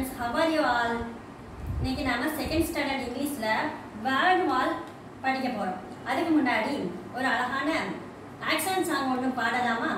Students how are you all இன்னைக்கு நாம second standard இங்கிலீஷில் வேர்ட் வால் படிக்க போகிறோம் அதுக்கு முன்னாடி ஒரு அழகான ஆக்ஷன் சாங் ஒன்று பாடலாமா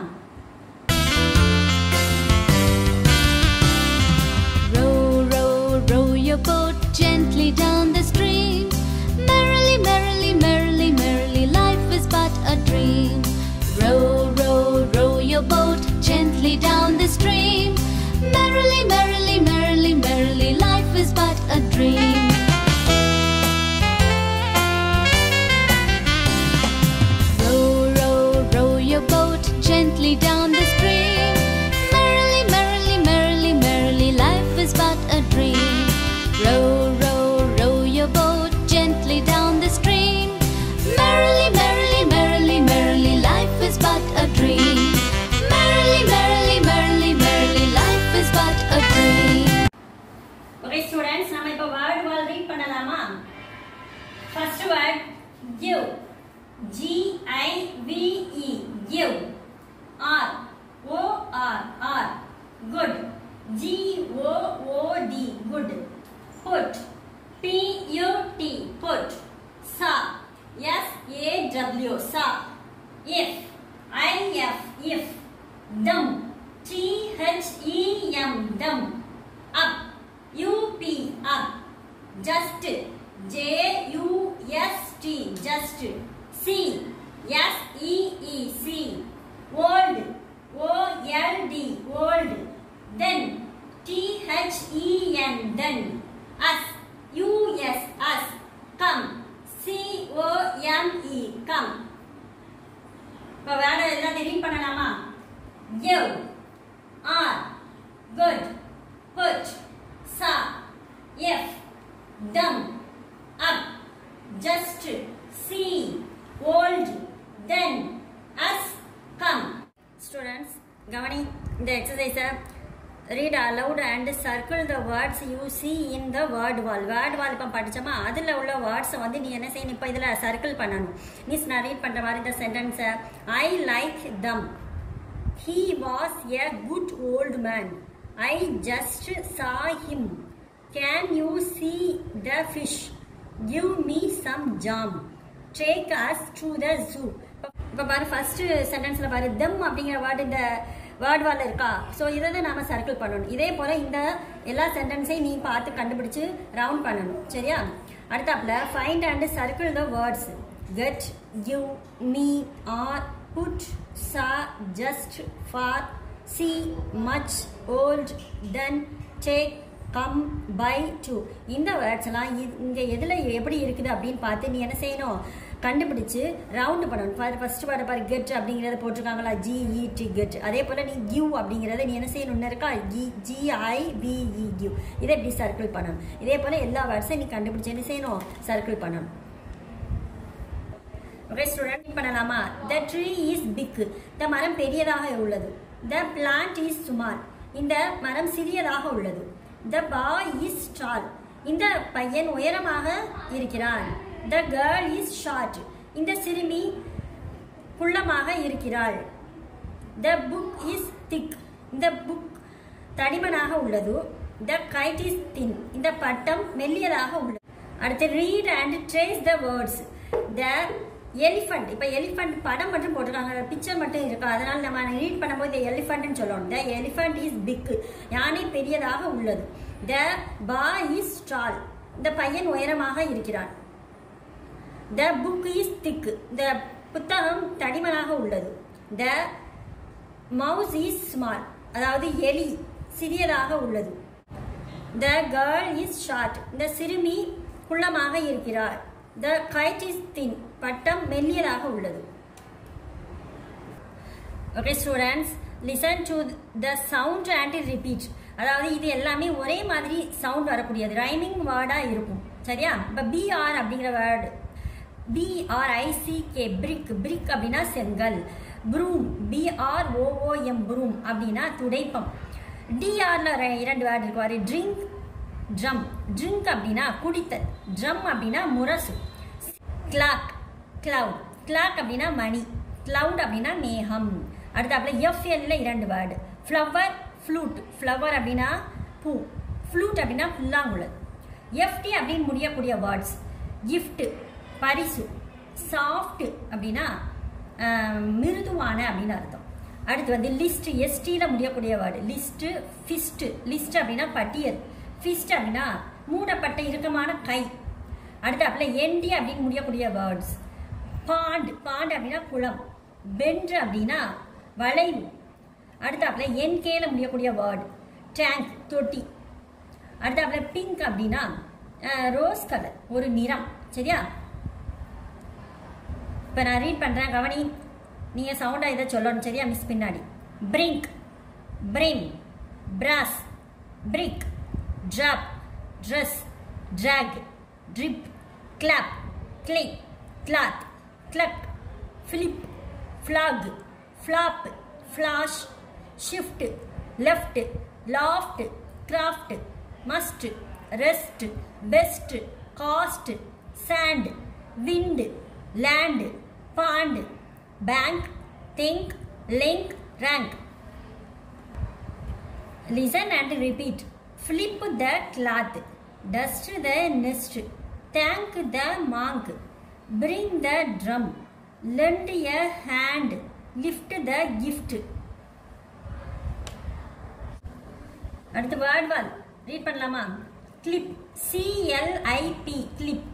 Row, row, row your boat gently down the stream. Merrily, merrily, merrily, merrily, life is but a dream. Row, row, row your boat gently down the stream. Merrily, merrily, merrily, merrily, life is but a dream. Row, row, row your boat gently down the stream. Merrily, merrily, merrily, merrily, life is but a dream. Row, row, row your boat gently down the stream. Merrily, merrily, merrily, merrily, life is but a dream. Merrily, merrily, merrily, merrily, life is but a dream. Okay students நம்ம இப்போ word wall read பண்ணலாமா first word give G I V E give R O R R good G O O D good put P U T put saw S A W saw if I F if them T H E M them up up up just j u s t just see s e e see old o l d old then t h e n then us u s us come c o m e come இப்போ வேற எல்லாத்தையும் read பண்ணலாமா give are good put sa if dumb up just see old then us come students கவனி இந்த எக்ஸசைஸை read aloud and circle the words you see in the word wall word wall இப்போ படித்தோமா அதில் உள்ள வேர்ட்ஸை வந்து நீ என்ன செய்யணும் இப்போ இதில் சர்க்கிள் பண்ணணும் மீன்ஸ் நான் ரீட் பண்ணுற மாதிரி இந்த சென்டென்ஸை I like them He was a good old man. I just saw him. Can you see the fish? Give me some jam. Take us to the zoo. இப்போ பாரு ஃபர்ஸ்ட் சென்டென்ஸில் பாரு தம் அப்படிங்கிற வேர்டு இந்த வேர்ட் வால் இருக்கா ஸோ இதை தான் நாம circle பண்ணணும் இதே போல் இந்த எல்லா சென்டென்ஸையும் நீ பார்த்து கண்டுபிடிச்சு ரவுண்ட் பண்ணணும் சரியா அடுத்தாப்புல find and circle the words get give me R put saw just for C much old then take come by to இந்த வேர்ட்ஸ் எல்லாம் இங்கே எதில் எப்படி இருக்குது அப்படின்னு பார்த்து நீ என்ன செய்யணும் கண்டுபிடிச்சு ரவுண்டு பண்ணணும் ஃபார் ஃபர்ஸ்ட் வேர்டை பாரு கெட் அப்படிங்கிறத போட்டிருக்காங்களா ஜிஇடி கெட் அதே போல் நீ கிவ் அப்படிங்கிறத நீ என்ன செய்யணும் இருக்கா ஜி ஜிஐ பிஇ கிவ் இதை இப்படி சர்க்கிள் பண்ணணும் இதே போல் எல்லா வேர்ட்ஸையும் நீ கண்டுபிடிச்சு என்ன செய்யணும் சர்க்கிள் பண்ணணும் ஓகே ஸ்டூடெண்ட் பண்ணலாமா த ட்ரீ இஸ் பிக் இந்த மரம் பெரியதாக உள்ளது த பிளான்ட் இஸ் சுமார் இந்த மரம் சிறியதாக உள்ளது த பாய் இஸ் டால் இந்த பையன் உயரமாக இருக்கிறான் த கேர்ள் இஸ் ஷார்ட் இந்த சிறுமி குள்ளமாக இருக்கிறாள் த புக் இஸ் திக் இந்த புக் தடிமனாக உள்ளது த கைட் இஸ் தின் இந்த பட்டம் மெல்லியதாக உள்ளது அடுத்து read and trace the words the elephant இப்போ எலிஃபண்ட் படம் மட்டும் போட்டிருக்காங்க பிக்சர் மட்டும் இருக்கு அதனால நம்ம ரீட் பண்ணும்போது எலிஃபண்ட்னு சொல்லணும் த எலிஃபண்ட் இஸ் பிக் யானை பெரியதாக உள்ளது த பா இஸ் டால் இந்த பையன் உயரமாக இருக்கிறான் த புக் இஸ் திக் இந்த புத்தகம் தடிமனாக உள்ளது த மவுஸ் இஸ் ஸ்மால் அதாவது எலி சிறியதாக உள்ளது த கேர்ள் இஸ் ஷார்ட் இந்த சிறுமி குள்ளமாக இருக்கிறார் த கைட் இஸ் தின் பட்டம் மெல்லியதாக உள்ளது okay students listen to the sound and repeat அதாவது இது எல்லாமே ஒரே மாதிரி சவுண்ட் வரக்கூடியது ரைமிங் வேர்டாக இருக்கும் சரியா இப்போ பிஆர் அப்படிங்கிற வேர்டு பிஆர்ஐசிகே பிரிக் பிரிக் அப்படின்னா செங்கல் ப்ரூம் பிஆர்ஓஓஎம் ப்ரூம் அப்படின்னா துடைப்பம் டிஆர்ல இரண்டு வேர்டு இருக்கு பாரு ட்ரிங்க் ட்ரம் ட்ரிங்க் அப்படின்னா குடித்தல் ட்ரம் அப்படின்னா முரசு கிளாக் கிளவுட் கிளாக் அப்படின்னா மணி கிளவுட் அப்படின்னா மேகம் அடுத்தாப்புல எஃப்எல்ல இரண்டு வேர்டு ஃப்ளவர் ஃப்ளூட் ஃப்ளவர் அப்படின்னா பூ ஃப்ளூட் அப்படின்னா புல்லாங்குழல் எஃப்டி அப்படின்னு முடியக்கூடிய வேர்ட்ஸ் கிஃப்ட் பரிசு சாஃப்ட் அப்படின்னா ஆஹ், மிருதுவான அப்படின்னு அர்த்தம் அடுத்து வந்து லிஸ்ட் எஸ்டியில் முடியக்கூடிய வேர்டு லிஸ்ட்டு ஃபிஸ்ட் லிஸ்ட் அப்படின்னா பட்டியல் ஃபிஸ்ட் அப்படின்னா மூடப்பட்ட இறுக்கமான கை அடுத்தாப்புல என்டி அப்படின்னு முடியக்கூடிய வேர்ட்ஸ் பாண்ட் பாண்ட் அப்படின்னா குளம் பென்று அப்படின்னா வளைவு அடுத்தாப்புல என்கேல முடியக்கூடிய வேர்டு டேங்க் தொட்டி அடுத்தாப்புல பிங்க் அப்படின்னா ரோஸ் கலர் ஒரு நிறம் சரியா இப்போ நான் ரீட் பண்ணுறேன் கவனி நீங்கள் சவுண்டாக இதை சொல்லணும் சரியா மிஸ் பின்னாடி bring brim brass brick drop dress track trip clap clay cloth cluck flip flag flop flash shift left loft craft must rest best cast sand wind land band bank think link rank Listen and repeat. Flip the cloth. Dust the nest. Thank the monk. Bring the drum. Lend a hand. Lift the gift. அடுத்து word wall read பண்ணலாமா clip C L I P clip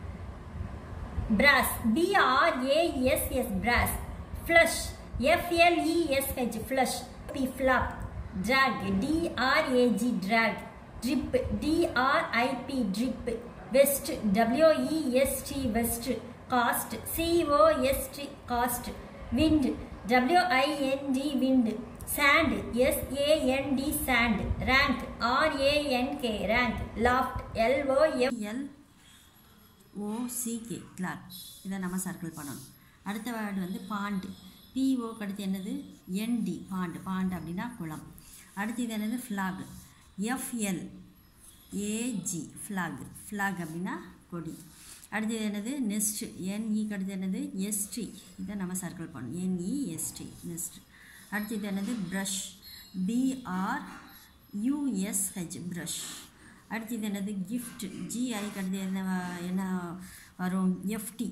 brass b r a s s brass flush f l e s h flush p flap drag d r a g drag drip d r i p drip vest w e s t vest cost c o s t cost wind w i n d wind sand s a n d sand rank r a n k rank loft l o f l O C K clock இதை நம்ம circle பண்ணணும் அடுத்த word வந்து bond PO அடுத்து என்னது என்டி bond bond அப்படின்னா குளம் அடுத்து இது என்னது flag F L A G flag flag அப்படின்னா கொடி அடுத்து இது என்னது நெஸ்ட் என்இ அடுத்து என்னது எஸ்டி இதை நம்ம சர்க்கிள் பண்ணணும் என்இ எஸ்டி நெஸ்ட் அடுத்து இது என்னது ப்ரஷ் பிஆர் யூஎஸ்ஹெச் ப்ரஷ் அடுத்து இது என்னது கிஃப்ட் ஜிஐ அடுத்து என்ன வ- என்ன வரும் எஃப்டி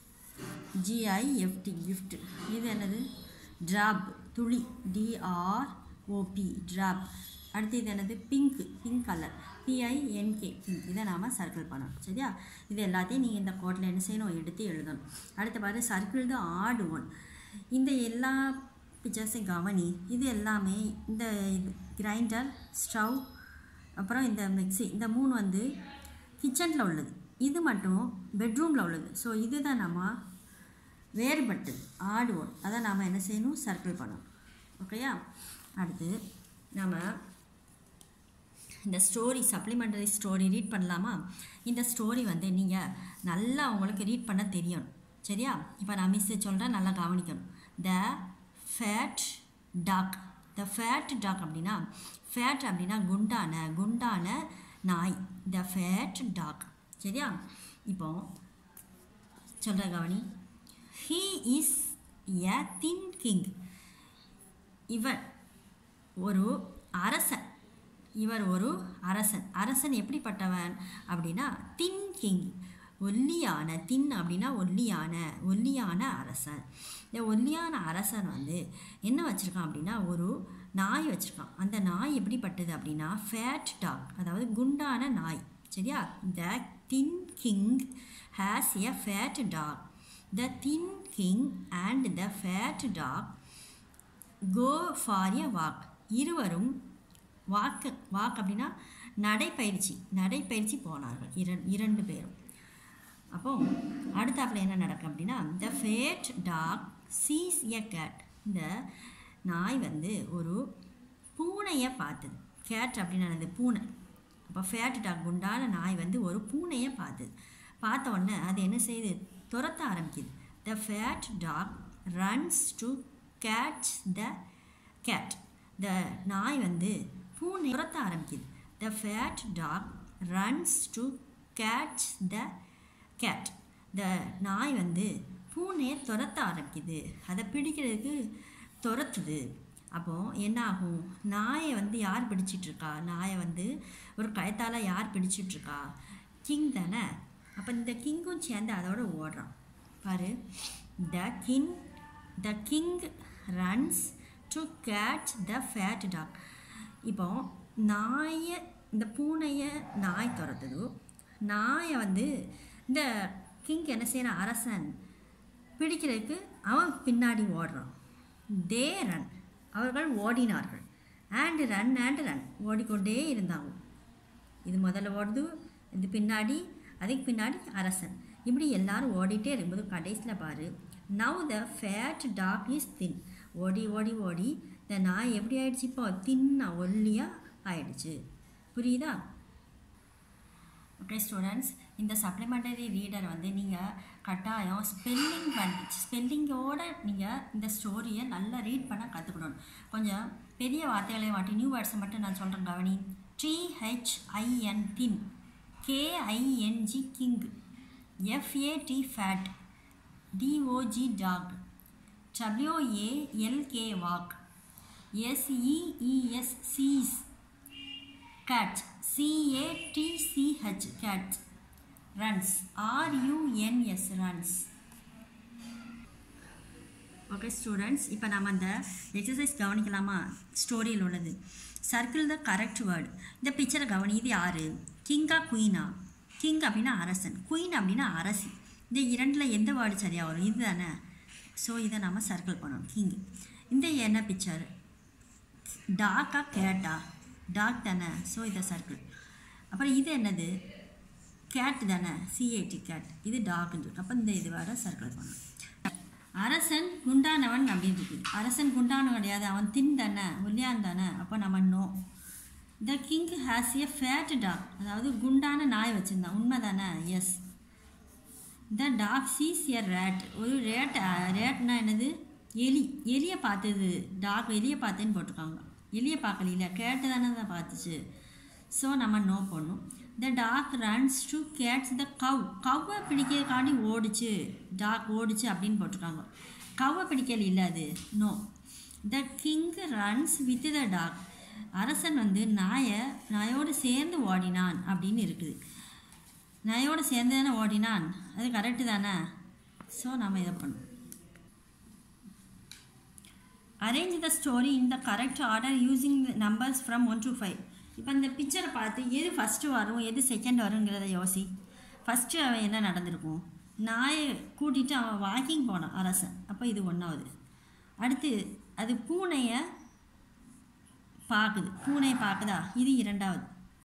ஜிஐ எஃப்டி கிஃப்ட் இது என்னது ட்ராப் துளி டிஆர் ஓபி ட்ராப் அடுத்து இது என்னது pink pink colour P I N K pink இதை நாம் சர்க்கிள் பண்ணணும் சரியா இது எல்லாத்தையும் நீங்கள் இந்த கோட்டில் என்ன செய்யணும் எடுத்து எழுதணும் அடுத்து பாரு சர்க்கிள் த ஆடு ஒன் இந்த எல்லா பிக்சர்ஸையும் கவனி இது எல்லாமே இந்த கிரைண்டர் ஸ்டவ் அப்புறம் இந்த மிக்ஸி இந்த மூணு வந்து கிச்சனில் உள்ளது இது மட்டும் பெட்ரூமில் உள்ளது ஸோ இதுதான் நம்ம வேறுபட்டது ஆடு ஒன் அதை நாம் என்ன செய்யணும் சர்க்கிள் பண்ணணும் ஓகேயா அடுத்து நம்ம இந்த ஸ்டோரி சப்ளிமெண்டரி ஸ்டோரி ரீட் பண்ணலாமா இந்த ஸ்டோரி வந்து நீங்கள் நல்லா உங்களுக்கு ரீட் பண்ண தெரியணும் சரியா இப்போ நான் மிஸ் சொல்கிறேன் நல்லா கவனிக்கணும் the fat dog the fat dog அப்படின்னா ஃபேட் அப்படின்னா குண்டான குண்டான நாய் த ஃபேட் டாக் சரியா இப்போ சொல்கிற கவனி he is a thin king இவன் ஒரு அரசன் இவர் ஒரு அரசன் அரசன் எப்படிப்பட்டவன் அப்படின்னா தின் கிங் ஒல்லியான தின் அப்படின்னா ஒல்லியான ஒல்லியான அரசன் இந்த ஒல்லியான அரசன் வந்து என்ன வச்சுருக்கான் அப்படின்னா ஒரு நாய் வச்சுருக்கான் அந்த நாய் எப்படிப்பட்டது அப்படின்னா ஃபேட் டாக் அதாவது குண்டான நாய் சரியா the thin king has a fat dog the thin king and the fat dog go for a walk இருவரும் வாக்கு வாக் அப்படின்னா நடைப்பயிற்சி நடைப்பயிற்சி போனார்கள் இரண் இரண்டு பேரும் அப்போ அடுத்தாப்புல என்ன நடக்கும் அப்படின்னா the fat dog sees a cat இந்த நாய் வந்து ஒரு பூனையை பார்த்தது கேட் அப்படின்னு என்னது பூனை அப்போ ஃபேட் டாக் குண்டான நாய் வந்து ஒரு பூனையை பார்த்தது பார்த்த உடனே அது என்ன செய்யுது துரத்த ஆரம்பிக்குது the fat dog runs to catch the cat த நாய் வந்து பூனை துரத்த ஆரம்பிக்குது the fat dog runs to catch the cat த நாய் வந்து பூனையை துரத்த ஆரம்பிக்குது அதை பிடிக்கிறதுக்கு துரத்துது அப்போது என்ன ஆகும் நாயை வந்து யார் பிடிச்சிட்ருக்கா நாயை வந்து ஒரு கயத்தால் யார் பிடிச்சிட்ருக்கா கிங் தானே அப்போ இந்த கிங்கும் சேர்ந்து அதோட ஓடுறான் பாரு the king the king runs to catch the fat dog இப்போ நாயை இந்த பூனையை நாய் துரத்துது நாயை வந்து இந்த கிங் என்ன செய்யறான் அரசன் பிடிக்கிறதுக்கு அவன் பின்னாடி ஓடுறான் தே ரன் அவர்கள் ஓடினார்கள் அண்ட் ரன் அண்ட் ரன் ஓடிக்கொண்டே இருந்தாங்க இது முதல்ல ஓடுது இது பின்னாடி அதுக்கு பின்னாடி அரசன் இப்படி எல்லாரும் ஓடிட்டே இருக்கும்போது கடைசியில் பாரு now the fat dog is thin ஓடி ஓடி ஓடி இந்த நாய் எப்படி ஆயிடுச்சு இப்போ தின்னா ஒல்லியாக ஆயிடுச்சு புரியுதா ஓகே ஸ்டூடெண்ட்ஸ் இந்த சப்ளிமெண்டரி ரீடர் வந்து நீங்கள் கட்டாயம் ஸ்பெல்லிங் பண்ணி ஸ்பெல்லிங்கோடு நீங்கள் இந்த ஸ்டோரியை நல்லா ரீட் பண்ண கற்றுக்கணும் கொஞ்சம் பெரிய வார்த்தைகளை மாட்டி நியூ வேர்ட்ஸை மட்டும் நான் சொல்கிறேன் கவனி T H I N thin K I N G king F A T fat D O G dog W A L K walk S E E S sees cat c-a-t-c-h cat runs r-u-n-s runs okay students இப்போ நம்ம அந்த எக்ஸசைஸ் கவனிக்கலாமா ஸ்டோரியில் உள்ளது சர்க்கிள் த கரெக்ட் வேர்டு இந்த பிக்சரை கவனி இது யார் கிங்கா குயினா கிங் அப்படின்னா அரசன் குயின் அப்படின்னா அரசி இந்த இரண்டில் எந்த வேர்டு சரியாக வரும் இது தானே ஸோ இதை நம்ம சர்க்கிள் பண்ணணும் கிங் இந்த என்ன பிக்சர் டாக்கா கேட்டா டாக் தானே ஸோ இதை சர்க்கிள் அப்புறம் இது என்னது கேட் தானே சிஏடி கேட் இது டாக்னு இருக்கு அப்போ இந்த இது வேற சர்க்கிள் பண்ணணும் அரசன் குண்டானவன் அப்படின்னு இருக்குது அரசன் குண்டானவன் கிடையாது அவன் தின் தானே ஒல்லியான் தானே அப்போ நம்ம no the king has a fat dog அதாவது குண்டான நாய் வச்சுருந்தான் உண்மை தானே yes the dog sees a rat ஒரு ரேட் ரேட்னா என்னது எலி எலியை பார்த்தது டாக் எலியை பார்த்தேன்னு போட்டிருக்காங்க எலியை பார்க்கல கேட்டு தானே தான் பார்த்துச்சு ஸோ நம்ம நோ பண்ணும் the dog runs to catch the cow கவ்வை பிடிக்கிறதுக்காண்டி ஓடிச்சு டாக் ஓடிச்சு அப்படின்னு போட்டிருக்காங்க கவ்வை பிடிக்கல இல்லை அது no the king runs with the dog அரசன் வந்து நாயை நாயோடு சேர்ந்து ஓடினான் அப்படின்னு இருக்குது நாயோடு சேர்ந்து தானே ஓடினான் அது கரெக்டு தானே ஸோ நம்ம இதை பண்ணும் arrange the story in the correct order using numbers from one to five இப்போ இந்த பிக்சரை பார்த்து எது ஃபஸ்ட்டு வரும் எது செகண்ட் வருங்கிறத யோசி ஃபஸ்ட்டு அவன் என்ன நடந்திருக்கும் நாயை கூட்டிகிட்டு அவன் வாக்கிங் போனான் அரசன் அப்போ இது ஒன்றாவது அடுத்து அது பூனையை பார்க்குது பூனையை பார்க்குதா இது இரண்டாவது